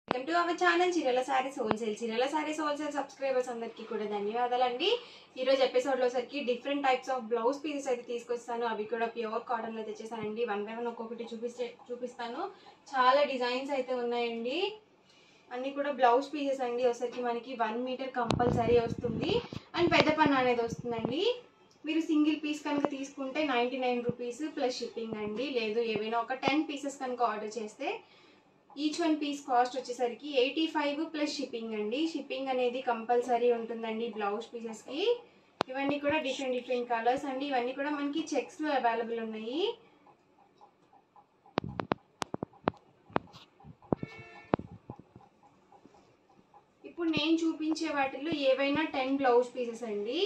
welcome to our channel చీరల saris wholesale చీరల saris wholesale subscribers అందరికీ కూడా ధన్యవాదాలండి ఈ రోజు ఎపిసోడ్ లో సరికి different types of blouse pieces అయితే తీసుకొస్తాను అవి కూడా ప్యూర్ కాటన్ లో తెచ్చేసానండి వన్ బై వన్ ఒక్కొక్కటి చూపిస్తే చూపిస్తాను చాలా డిజైన్స్ అయితే ఉన్నాయండి అన్ని కూడా బ్లౌజ్ పీసెస్ అండి ఒకసారికి మనకి వన్ మీటర్ కంపల్సరీ వస్తుంది అండ్ పెద్ద పన్ను అనేది వస్తుందండి మీరు సింగిల్ పీస్ కనుక తీసుకుంటే ninety nine rupees plus shipping అండి లేదు ఏవైనా ఒక టెన్ పీసెస్ కనుక ఆర్డర్ చేస్తే ఈచ్ వన్ పీస్ కాస్ట్ వచ్చేసరికి ఎయిటీ ఫైవ్ ప్లస్ షిప్పింగ్ అండి షిప్పింగ్ అనేది కంపల్సరీ ఉంటుందండి బ్లౌజ్ పీసెస్కి ఇవన్నీ కూడా డిఫరెంట్ డిఫరెంట్ కలర్స్ అండి ఇవన్నీ కూడా మనకి చెక్స్లో అవైలబుల్ ఉన్నాయి ఇప్పుడు నేను చూపించే వాటిల్లో ఏవైనా టెన్ బ్లౌజ్ పీసెస్ అండి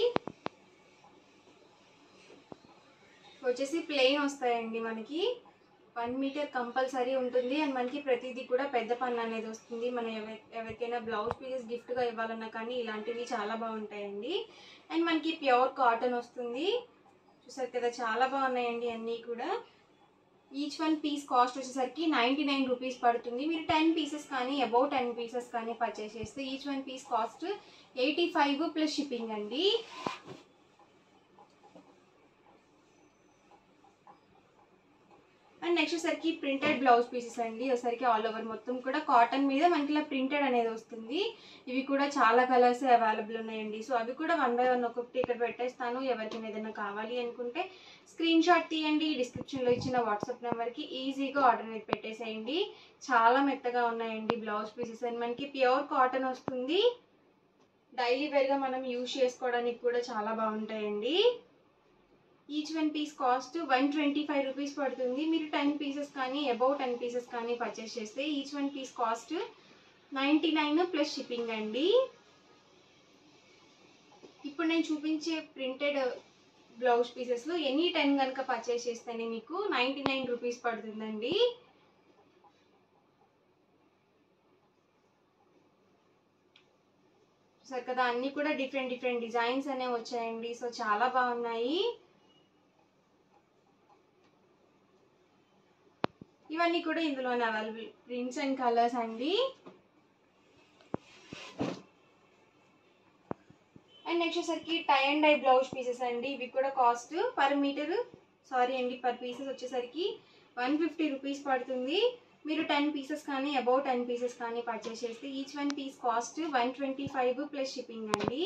వచ్చేసి ప్లెయిన్ వస్తాయండి మనకి వన్ మీటర్ కంపల్సరీ ఉంటుంది అండ్ మనకి ప్రతిదీ కూడా పెద్ద పన్ను అనేది వస్తుంది మనం ఎవరి ఎవరికైనా బ్లౌజ్ పీసెస్ గిఫ్ట్గా ఇవ్వాలన్నా కానీ ఇలాంటివి చాలా బాగుంటాయండి అండ్ మనకి ప్యూర్ కాటన్ వస్తుంది చూసారు కదా చాలా బాగున్నాయండి అన్నీ కూడా ఈచ్ వన్ పీస్ కాస్ట్ వచ్చేసరికి నైంటీ నైన్ రూపీస్ పడుతుంది మీరు టెన్ పీసెస్ కానీ అబౌట్ టెన్ పీసెస్ కానీ పర్చేస్ చేస్తే each one piece cost eighty five plus shipping అండి అండ్ నెక్స్ట్ వచ్చేసరికి ప్రింటెడ్ బ్లౌజ్ పీసెస్ అండి వచ్చేసరికి ఆల్ ఓవర్ మొత్తం కూడా కాటన్ మీద మనకి ఇలా ప్రింటెడ్ అనేది వస్తుంది ఇవి కూడా చాలా కలర్స్ అవైలబుల్ ఉన్నాయండి సో అవి కూడా వన్ బై వన్ ఒక్కొక్కటి ఇక్కడ పెట్టేస్తాను ఎవరికైనా ఏదైనా కావాలి అనుకుంటే స్క్రీన్ షాట్ తీయండి డిస్క్రిప్షన్లో ఇచ్చిన వాట్సాప్ నెంబర్కి ఈజీగా ఆర్డర్ అనేది పెట్టేసేయండి చాలా మెత్తగా ఉన్నాయండి బ్లౌజ్ పీసెస్ అండ్ మనకి ప్యూర్ కాటన్ వస్తుంది డైలీ వేర్గా మనం యూజ్ చేసుకోవడానికి కూడా చాలా బాగుంటాయండి each one piece cost one twenty five rupees పడుతుంది మీరు టెన్ పీసెస్ కానీ అబౌవ్ టెన్ పీసెస్ కానీ పర్చేస్ చేస్తే each one piece cost ninety nine plus shipping అండి ఇప్పుడు నేను చూపించే ప్రింటెడ్ బ్లౌజ్ పీసెస్లో ఎనీ టెన్ కనుక పర్చేస్ చేస్తేనే మీకు నైంటీ నైన్ రూపీస్ పడుతుందండి చూసారు కదా అన్నీ కూడా డిఫరెంట్ డిఫరెంట్ డిజైన్స్ అనేవి వచ్చాయండి సో చాలా బాగున్నాయి ఇవన్నీ కూడా ఇందులోనే అవైలబుల్ ప్రింట్స్ అండ్ కలర్స్ అండి అండ్ నెక్స్ట్ వచ్చేసరికి tie and dye blouse pieces అండి ఇవి కూడా కాస్ట్ పర్ మీటర్ సారీ అండి పర్ పీసెస్ వచ్చేసరికి వన్ ఫిఫ్టీ రూపీస్ పడుతుంది మీరు టెన్ పీసెస్ కానీ అబౌట్ టెన్ పీసెస్ కానీ పర్చేస్ చేస్తే each one piece cost one twenty five plus shipping అండి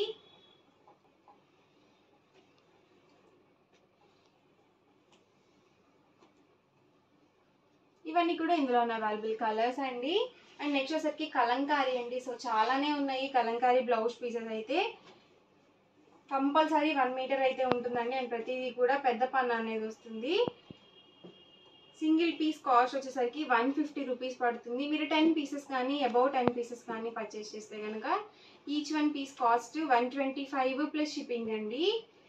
ఇవన్నీ కూడా ఇందులో ఉన్న అవైలబుల్ కలర్స్ అండి అండ్ నెక్స్ట్ వచ్చేసరికి కలంకారీ అండి సో చాలానే ఉన్నాయి కలంకారీ బ్లౌజ్ పీసెస్ అయితే కంపల్సరీ వన్ మీటర్ అయితే ఉంటుందండి అండ్ ప్రతిదీ కూడా పెద్ద పన్ను అనేది వస్తుంది సింగిల్ పీస్ కాస్ట్ వచ్చేసరికి వన్ ఫిఫ్టీ రూపీస్ పడుతుంది మీరు టెన్ పీసెస్ కానీ అబౌవ్ టెన్ పీసెస్ కానీ పర్చేస్ చేస్తే కనుక each one piece cost one twenty five plus shipping అండి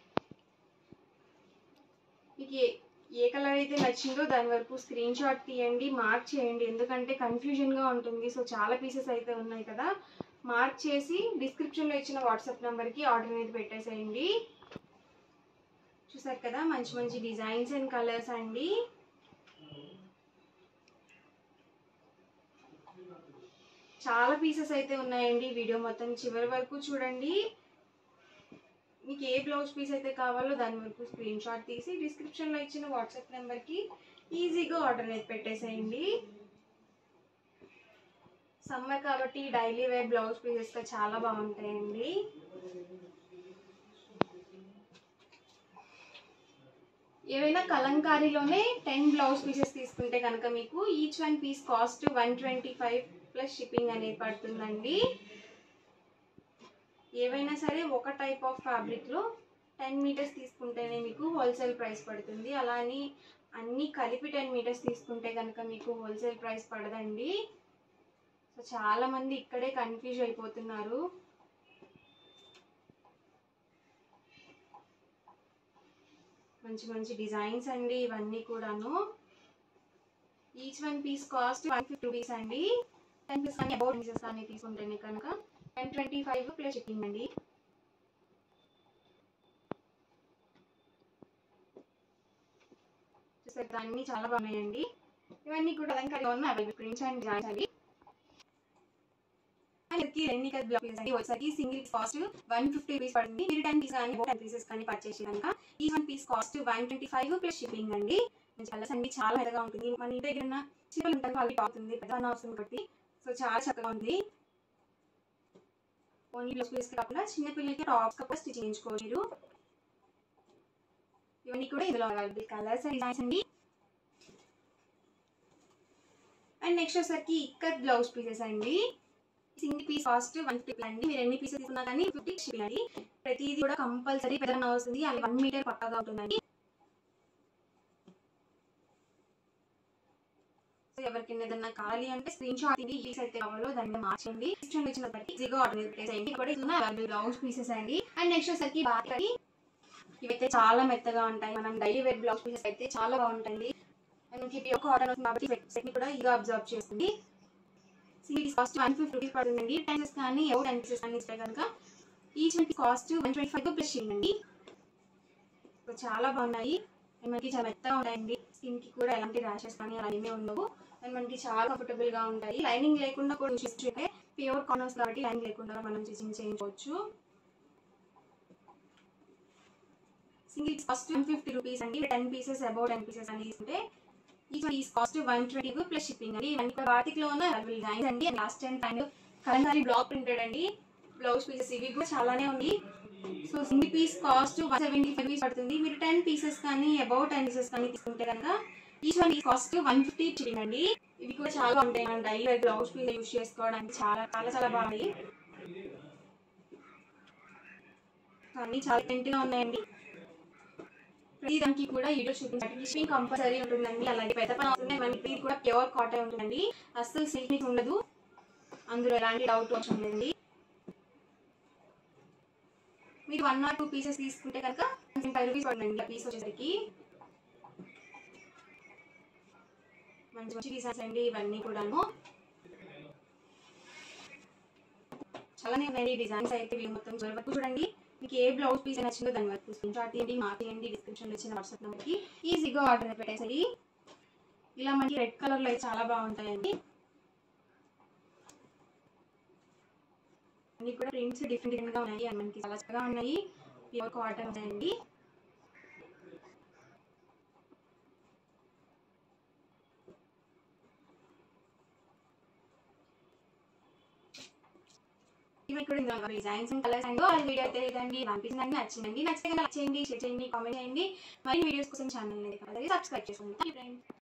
మీకు ఏ ఏ కలర్ అయితే నచ్చిందో దాని వరకు స్క్రీన్ షాట్ తీయండి మార్క్ చేయండి ఎందుకంటే కన్ఫ్యూజన్గా ఉంటుంది సో చాలా పీసెస్ అయితే ఉన్నాయి కదా మార్క్ చేసి డిస్క్రిప్షన్లో ఇచ్చిన వాట్సాప్ నెంబర్కి ఆర్డర్ అనేది పెట్టేసేయండి చూసారు కదా మంచి మంచి డిజైన్స్ అండ్ కలర్స్ అండి చాలా పీసెస్ అయితే ఉన్నాయండి వీడియో మొత్తం చివరి వరకు చూడండి మీకు ఏ బ్లౌజ్ పీస్ అయితే కావాలో దాని వరకు స్క్రీన్ షాట్ తీసి డిస్క్రిప్షన్లో ఇచ్చిన వాట్సాప్ నెంబర్కి ఈజీగా ఆర్డర్ అనేది పెట్టేసేయండి సమ్మర్ కాబట్టి డైలీ వేర్ బ్లౌజ్ పీసెస్గా చాలా బాగుంటాయండి ఏవైనా కలంకారీలోనే టెన్ బ్లౌజ్ పీసెస్ తీసుకుంటే కనుక మీకు each one piece cost one twenty five plus shipping అనేది పడుతుందండి ఏవైనా సరే ఒక టైప్ ఆఫ్ ఫ్యాబ్రిక్లో టెన్ మీటర్స్ తీసుకుంటేనే మీకు హోల్సేల్ ప్రైస్ పడుతుంది అలా అని అన్నీ కలిపి టెన్ మీటర్స్ తీసుకుంటే కనుక మీకు హోల్సేల్ ప్రైస్ పడదండి సో చాలామంది ఇక్కడే కన్ఫ్యూజ్ అయిపోతున్నారు మంచి మంచి డిజైన్స్ అండి ఇవన్నీ కూడాను each one piece cost one fifty rupees అండి టెన్ పీస్ కానీ అబౌట్ పీసెస్ కానీ తీసుకుంటేనే కనుక one twenty five plus shipping అండి చూసారు అన్నీ చాలా బాగున్నాయండి ఇవన్నీ కూడా అలంకారంగా ఉన్న అవైలబుల్ ప్రింట్స్ అండ్ డిజైన్స్ అండి కి రెండు కట్ బ్లౌజ్ పీసెస్ అండి వచ్చేసరికి single cost one fifty rupees పడుతుంది మీరు టెన్ పీస్ కానీ టెన్ పీసెస్ కానీ పర్చేస్ కనుక ఈ one piece cost one twenty five plus shipping అండి కలర్స్ అండి చాలా మెత్తగా ఉంటుంది మన ఇంటి దగ్గర ఉన్న చిన్నలు ఉంటుంది వాళ్ళకి అవుతుంది పెద్ద అవసరం కాబట్టి సో చాలా చక్కగా ఉంది ఓన్లీ బ్లౌజ్ పీస్ కాకుండా చిన్న పిల్లలకి టాప్స్ కూడా స్టిచ్ చేయించుకోవచ్చు మీరు ఇవన్నీ కూడా ఇందులో అవైలబుల్ కలర్స్ అండ్ డిజైన్స్ అండి అండ్ నెక్స్ట్ వచ్చేసరికి ఇక్కత్ బ్లౌజ్ పీసెస్ అండి single piece cost one fifty అండి మీరు ఎన్ని పీసెస్ తీసుకున్నా కానీ ఫిఫ్టీ షిప్పింగ్ అండి ప్రతిదీ కూడా కంపల్సరీ పెద్దగా వస్తుంది అది వన్ మీటర్ పక్కాగా ఉంటుందండి సో ఎవరికి ఏదైనా కావాలి అంటే స్క్రీన్ షాట్ ఇది పీస్ అయితే కావాలో దాన్ని మార్చండి ఇష్టం వచ్చిన బట్టి ఈజీగా ఆర్డర్ ప్లేస్ అయ్యింది కూడా ఇది అవైలబుల్ బ్లౌజ్ పీసెస్ అండి అండ్ నెక్స్ట్ వచ్చేసరికి బాగా ఇవైతే చాలా మెత్తగా ఉంటాయి మనం డైలీ వేర్ బ్లౌజ్ పీసెస్ అయితే చాలా బాగుంటుంది మనకి ప్యూర్ కాటన్ వస్తుంది కాబట్టి సెట్ కూడా ఇగా అబ్జర్వ్ చేస్తుంది single cost one fifty rupees పడుతుందండి టెన్ పీసెస్ కానీ ఎవరు టెన్ పీసెస్ కానీ ఇస్తే కనుక each one cost one twenty five plus అండి సో చాలా బాగున్నాయి అండ్ మనకి చాలా మెత్తగా ఉంటాయండి స్కిన్ కి కూడా ఎలాంటి ర్యాషెస్ కానీ అలా ఏమీ ఉండవు అండ్ మనకి చాలా కంఫర్టబుల్ గా ఉంటాయి లైనింగ్ లేకుండా కూడా చూసుకుంటే ప్యూర్ కాటన్స్ కాబట్టి లైనింగ్ లేకుండా మనం స్టిచింగ్ చేయించుకోవచ్చు single cost one fifty rupees అండి ten pieces about ten pieces అని తీసుకుంటే ఈ piece cost one twenty plus shipping అండి ఇవన్నీ కూడా బాతిక్ లో ఉన్న అవైలబుల్ డిజైన్స్ అండి last time and Kalamkari block printed అండి బ్లౌజ్ పీసెస్ ఇవి కూడా చాలానే ఉంది so single piece cost one seventy five piece పడుతుంది మీరు టెన్ పీసెస్ కానీ అబౌట్ టెన్ పీసెస్ కానీ తీసుకుంటే కనుక each one piece cost one fifty shipping అండి ఇవి కూడా చాలా ఉంటాయి మనం డైలీ బ్లౌజ్ పీస్ యూస్ చేసుకోవడానికి చాలా చాలా చాలా బాగున్నాయి అన్నీ చాలా టెంట్గా ఉన్నాయండి ప్రతి దానికి కూడా వీడియో చూపించండి షిప్పింగ్ కంపల్సరీ ఉంటుందండి అలాగే పెద్ద పని అవుతుంది మనకి ఇది కూడా ప్యూర్ కాటన్ ఉంటుందండి అస్సలు సిల్క్ ఉండదు అందులో ఎలాంటి డౌట్ వచ్చిందండి మీరు వన్ ఆర్ టూ పీసెస్ తీసుకుంటే కనుక ఫైవ్ రూపీస్ పడుతుందండి ఆ పీస్ వచ్చేసరికి మంచి మంచి డిజైన్స్ అండి ఇవన్నీ కూడాను చాలానే ఉన్నాయండి డిజైన్స్ అయితే ఇవి మొత్తం చివరి వరకు చూడండి మీకు ఏ బ్లౌజ్ పీస్ నచ్చిందో దాని వరకు స్క్రీన్ షాట్ తీయండి మార్చేయండి డిస్క్రిప్షన్లో ఇచ్చిన వాట్సాప్ నెంబర్కి ఈజీగా ఆర్డర్ పెట్టేసాయి ఇలా మనకి రెడ్ కలర్లో అయితే చాలా బాగుంటాయండి అన్ని కూడా ప్రింట్స్ డిఫరెంట్ డిఫరెంట్గా ఉన్నాయి అండ్ మనకి చాలా చక్కగా ఉన్నాయి ప్యూర్ కాటన్ ఉన్నాయండి ఇవి కూడా ఇందులో డిజైన్స్ కలర్స్ అండ్ ఆ వీడియో అయితే ఇదండి అనిపించిందండి నచ్చిందండి నచ్చితే కనుక లైక్ చేయండి షేర్ చేయండి కామెంట్ చేయండి మరి వీడియోస్ కోసం ఛానల్ అనేది సబ్స్క్రైబ్ చేసుకోండి థ్యాంక్ యూ